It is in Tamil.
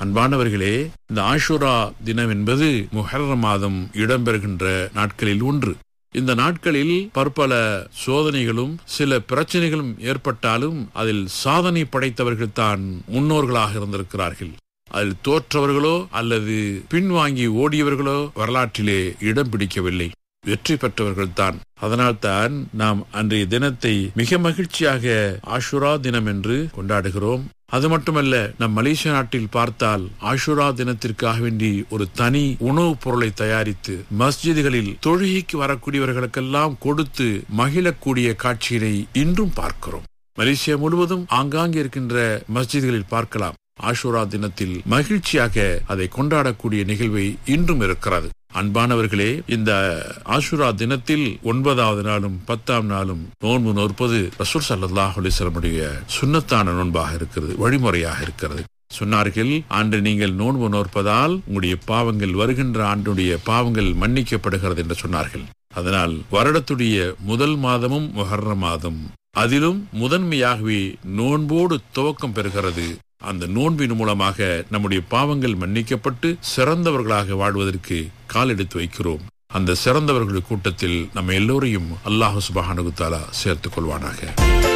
அன்பானவர்களே இந்த ஆஷுரா தினம் என்பது முஹர்ர மாதம் இடம்பெறுகின்ற நாட்களில் ஒன்று இந்த நாட்களில் பற்பல சோதனைகளும் சில பிரச்சனைகளும் ஏற்பட்டாலும் அதில் சாதனை படைத்தவர்கள் தான் முன்னோர்களாக இருந்திருக்கிறார்கள் அதில் தோற்றவர்களோ அல்லது பின்வாங்கி ஓடியவர்களோ வரலாற்றிலே இடம் பிடிக்கவில்லை வெற்றி பெற்றவர்கள் தான் அதனால்தான் நாம் அன்றைய தினத்தை மிக மகிழ்ச்சியாக ஆஷுரா தினம் என்று கொண்டாடுகிறோம் அது மட்டுமல்ல நம் மலேசிய நாட்டில் பார்த்தால் ஆஷுரா தினத்திற்காக வேண்டி ஒரு தனி உணவுப் பொருளை தயாரித்து மஸ்ஜிதுகளில் தொழுகைக்கு வரக்கூடியவர்களுக்கெல்லாம் கொடுத்து மகிழக்கூடிய காட்சியினை இன்றும் பார்க்கிறோம் மலேசியா முழுவதும் ஆங்காங்கே இருக்கின்ற மஸ்ஜிதுகளில் பார்க்கலாம் ஆஷுரா தினத்தில் மகிழ்ச்சியாக அதை கொண்டாடக்கூடிய நிகழ்வை இன்றும் இருக்கிறது அன்பானவர்களே இந்த ஆஷுரா தினத்தில் ஒன்பதாவது நாளும் பத்தாம் நாளும் நோன்பு நோற்பது ரசூல் சல்லாஹ் அலிஸ்லமுடைய சுண்ணத்தான நோன்பாக இருக்கிறது வழிமுறையாக இருக்கிறது சொன்னார்கள் அன்று நீங்கள் நோன்பு நோற்பதால் உங்களுடைய பாவங்கள் வருகின்ற ஆண்டுடைய பாவங்கள் மன்னிக்கப்படுகிறது என்று சொன்னார்கள் அதனால் வருடத்துடைய முதல் மாதமும் மொஹர்ர மாதம் அதிலும் முதன்மையாகவே நோன்போடு துவக்கம் பெறுகிறது அந்த நோன்பின் மூலமாக நம்முடைய பாவங்கள் மன்னிக்கப்பட்டு சிறந்தவர்களாக வாழ்வதற்கு கால் எடுத்து வைக்கிறோம் அந்த சிறந்தவர்கள் கூட்டத்தில் நம்ம எல்லோரையும் அல்லாஹு சுபஹானுகுத்தாலா சேர்த்துக் கொள்வானாக